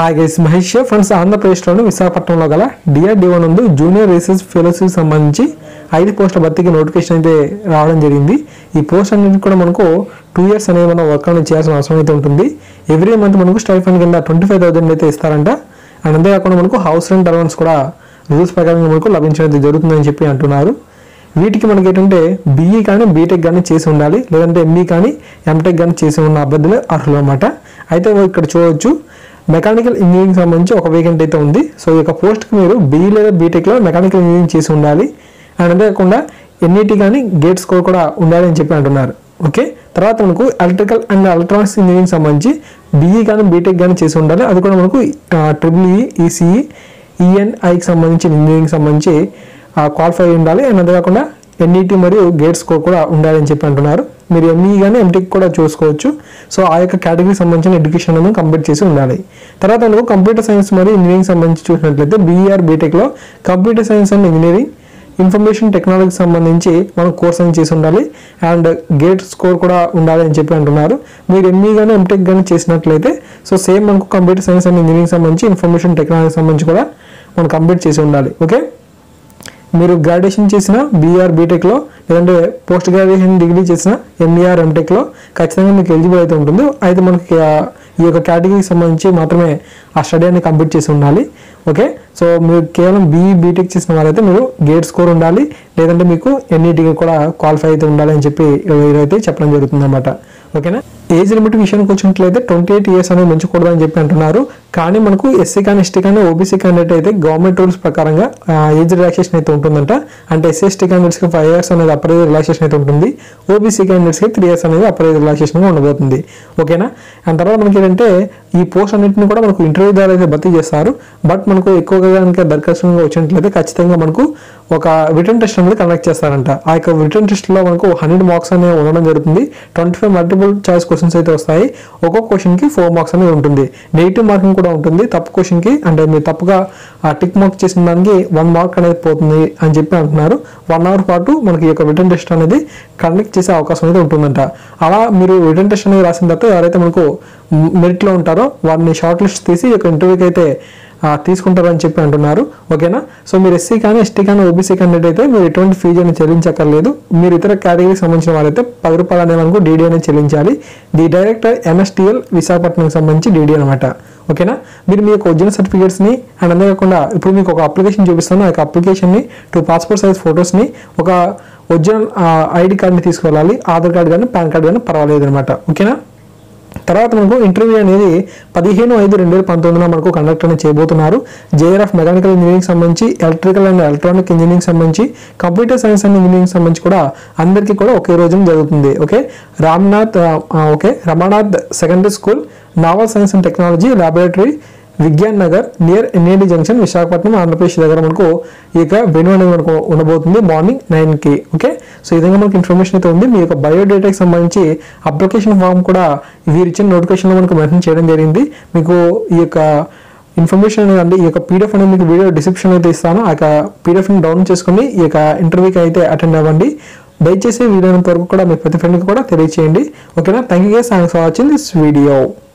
hi guys Mahesh friends ఆంధ్రప్రదేశ్లోని విశాఖపట్నంలో గల డిఆర్డిఓ నందు జూనియర్ రీసెర్చ్ ఫెలోషిప్ సంబంధించి ఐదు పోస్టుల భర్తీకి నోటిఫికేషన్ అయితే రావడం జరిగింది ఈ పోస్ట్ అన్నింటి కూడా మనకు టూ ఇయర్స్ అనేది మనం వర్క్ అనేది చేయాల్సిన అవసరం అయితే ఉంటుంది ఎవ్రీ మంత్ మనకు స్టైఫండ్ కింద ట్వంటీ ఫైవ్ థౌసండ్ అయితే ఇస్తారంట అండ్ అంతేకాకుండా మనకు హౌస్ రెంట్ అలవెన్స్ కూడా రూల్స్ ప్రకారం మనకు లభించడం జరుగుతుందని చెప్పి అంటున్నారు వీటికి మనకి ఏంటంటే బీఈ కానీ బీటెక్ కానీ చేసి ఉండాలి లేదంటే ఎంఈ కానీ ఎంటెక్ కానీ చేసి ఉన్న అభ్యర్థులు అర్హులు అనమాట అయితే ఇక్కడ చూడవచ్చు మెకానికల్ ఇంజనీరింగ్ సంబంధించి ఒక వేకెంట్ అయితే ఉంది సో ఈ యొక్క పోస్ట్కి మీరు బీఈ లేదా బీటెక్లో మెకానికల్ ఇంజనీరింగ్ చేసి ఉండాలి అండ్ అంతేకాకుండా ఎన్ఈటీ కానీ గేట్ స్కోర్ కూడా ఉండాలి అని చెప్పి అంటున్నారు ఓకే తర్వాత మనకు ఎలక్ట్రికల్ అండ్ ఎలక్ట్రానిక్స్ ఇంజనీరింగ్ సంబంధించి బీఈ కానీ బీటెక్ కానీ చేసి ఉండాలి అది కూడా మనకు ట్రిపుల్ ఈ ఈసీఈ ఈఎన్ఐకి సంబంధించి ఇంజనీరింగ్ సంబంధించి క్వాలిఫై అయి ఉండాలి అండ్ అంతేకాకుండా ఎన్ఈటీ మరియు గేట్ స్కోర్ కూడా ఉండాలని చెప్పి అంటున్నారు మీరు ఎంఈ కానీ ఎంటెక్ కూడా చూసుకోవచ్చు సో ఆ యొక్క కేటగిరీకి సంబంధించిన ఎడ్యుకేషన్ అనేది కంప్లీట్ చేసి ఉండాలి తర్వాత మనకు కంప్యూటర్ సైన్స్ మరియు ఇంజనీరింగ్ సంబంధించి చూసినట్లయితే బీఈఆర్ బీటెక్లో computer science and engineering information టెక్నాలజీకి సంబంధించి మనం కోర్స్ అని చేసి ఉండాలి అండ్ గేట్ స్కోర్ కూడా ఉండాలి అని చెప్పి అంటున్నారు మీరు ఎంఈ కానీ ఎంటెక్ కానీ చేసినట్లయితే సో సేమ్ మనకు కంప్యూటర్ సైన్స్ అండ్ ఇంజనీరింగ్ సంబంధించి ఇన్ఫర్మేషన్ టెక్నాలజీ సంబంధించి కూడా మనం కంప్లీట్ చేసి ఉండాలి ఓకే మీరు గ్రాడ్యుయేషన్ చేసిన బీఆర్ బీటెక్లో లేదంటే పోస్ట్ గ్రాడ్యుయేషన్ డిగ్రీ చేసిన ఎంఈఆర్ ఎంటెక్లో ఖచ్చితంగా మీకు ఎలిజిబుల్ అయితే ఉంటుంది అయితే మనకి ఆ, ఈ యొక్క కేటగిరీకి సంబంధించి మాత్రమే ఆ స్టడీ అనేది కంప్లీట్ చేసి ఉండాలి ఓకే సో మీరు కేవలం బీఈ బీటెక్ చేసిన వాళ్ళైతే మీరు గేట్ స్కోర్ ఉండాలి లేదంటే మీకు ఎన్ఈటీకి కూడా క్వాలిఫై అయితే ఉండాలి అని చెప్పి అయితే చెప్పడం జరుగుతుంది అనమాట ఓకేనా ఏజ్ లిమిట్ విషయానికి వచ్చినట్లయితే ట్వంటీ ఎయిట్ ఇయర్స్ అనేది మించకూడదు అని చెప్పి అంటున్నారు కానీ మనకు ఎస్సీ కానీ ఎస్టీ కానీ ఓబీసీ క్యాండిడేట్ అయితే గవర్నమెంట్ రూల్స్ ప్రకారంగా ఏజ్ రిలాక్సేషన్ అయితే ఉంటుందంట అంటే ఎస్సీ ఎస్టీ క్యాండిడేట్స్కి ఫైవ్ ఇయర్స్ అనేది అప్పర్ ఏజ్ రిలాక్సేషన్ అయితే ఉంటుంది ఓబీసీ క్యాండిడేట్స్కి త్రీ ఇయర్స్ అనేది అప్పర్ ఏజ్ రిలాక్సేషన్గా ఉండబోతుంది ఓకేనా అండ్ తర్వాత మనకి ఏంటంటే ఈ పోస్ట్ అన్నింటిని కూడా మనకు ఇంటర్వ్యూ ద్వారా అయితే భర్తీ చేస్తారు బట్ మనకు ఎక్కువగా కనుక దరఖాస్తుగా వచ్చినట్లయితే ఖచ్చితంగా మనకు ఒక రిటర్న్ టెస్ట్ అనేది కండక్ట్ చేస్తారంట ఆ యొక్క రిటర్న్ టెస్ట్లో మనకు హండ్రెడ్ మార్క్స్ అనేవి ఉండడం జరుగుతుంది twenty five multiple choice questions అయితే వస్తాయి ఒక్కొక్క క్వశ్చన్కి ఫోర్ మార్క్స్ అనేది ఉంటుంది నెగిటివ్ మార్కింగ్ కూడా ఉంటుంది తప్పు క్వశ్చన్కి అంటే మీరు తప్పుగా టిక్ మార్క్ చేసిన దానికి వన్ మార్క్ అనేది పోతుంది అని చెప్పి అంటున్నారు వన్ అవర్ పాటు మనకి ఈ యొక్క రిటర్న్ టెస్ట్ అనేది కండక్ట్ చేసే అవకాశం అయితే ఉంటుందంట అలా మీరు రిటర్న్ టెస్ట్ అనేది రాసిన తర్వాత ఎవరైతే మనకు మెరిట్లో ఉంటారో వారిని షార్ట్ లిస్ట్ తీసి ఈ యొక్క ఇంటర్వ్యూకి అయితే ఆ, తీసుకుంటారని చెప్పి అంటున్నారు ఓకేనా సో మీరు ఎస్సీ కానీ ఎస్టీ కానీ ఓబీసీ క్యాండిడేట్ అయితే మీరు ఎటువంటి ఫీజు అనేది చెల్లించక్కర్లేదు మీరు ఇతర కేటగిరీకి సంబంధించిన వాళ్ళైతే పది రూపాయలు అనే మనకు డీడీ అనేది చెల్లించాలి ది డైరెక్టర్ ఎన్ఎస్టీఎల్ విశాఖపట్నంకి సంబంధించి డీడీ అనమాట ఓకేనా మీరు మీ యొక్క ఒరిజినల్ సర్టిఫికేట్స్ని అండ్ అంతేకాకుండా ఇప్పుడు మీకు ఒక అప్లికేషన్ చూపిస్తాను ఆ యొక్క అప్లికేషన్ని టూ పాస్పోర్ట్ సైజ్ ఫొటోస్ని ఒక ఒరిజినల్ ఐడి కార్డ్ని తీసుకువెళ్ళాలి ఆధార్ కార్డ్ కానీ పాన్ కార్డ్ కానీ పర్వాలేదు అనమాట ఓకేనా తర్వాత మనకు ఇంటర్వ్యూ అనేది పదిహేను ఐదు రెండు వేల పంతొమ్మిదిన మనకు కండక్ట్ అనేది చేయబోతున్నారు జేఆర్ఎఫ్ మెకానికల్ ఇంజనీరింగ్ సంబంధించి ఎలక్ట్రికల్ అండ్ ఎలక్ట్రానిక్ ఇంజనీరింగ్ సంబంధించి కంప్యూటర్ సైన్స్ అండ్ ఇంజనీరింగ్ సంబంధించి కూడా అందరికీ కూడా ఒకే రోజున జరుగుతుంది ఓకే రామ్నాథ్ ఆ, okay Ramanath secondary school naval science and technology laboratory Vigyan Nagar near NAD junction Visakhapatnam Andhra Pradesh దగ్గర మనకు ఈ యొక్క వెన్యూ అనేది మనకు ఉండబోతుంది మార్నింగ్ నైన్కి ఓకే సో ఈ విధంగా మనకు ఇన్ఫర్మేషన్ అయితే ఉంది మీ యొక్క బయోడేటాకి సంబంధించి అప్లికేషన్ ఫామ్ కూడా వీరు ఇచ్చిన నోటిఫికేషన్లో మనకు మెన్షన్ చేయడం జరిగింది మీకు ఈ యొక్క ఇన్ఫర్మేషన్ అనేది అంటే ఈ యొక్క పీడిఎఫ్ అనేది మీకు వీడియో డిస్క్రిప్షన్ అయితే ఇస్తాను ఆ యొక్క పీడిఎఫ్ని డౌన్లోడ్ చేసుకుని ఈ యొక్క ఇంటర్వ్యూకి అయితే అటెండ్ అవ్వండి దయచేసి వీడియో వరకు కూడా మీ ప్రతి ఫ్రెండ్కి కూడా తెలియచేయండి ఓకేనా thank you thanks for watching this video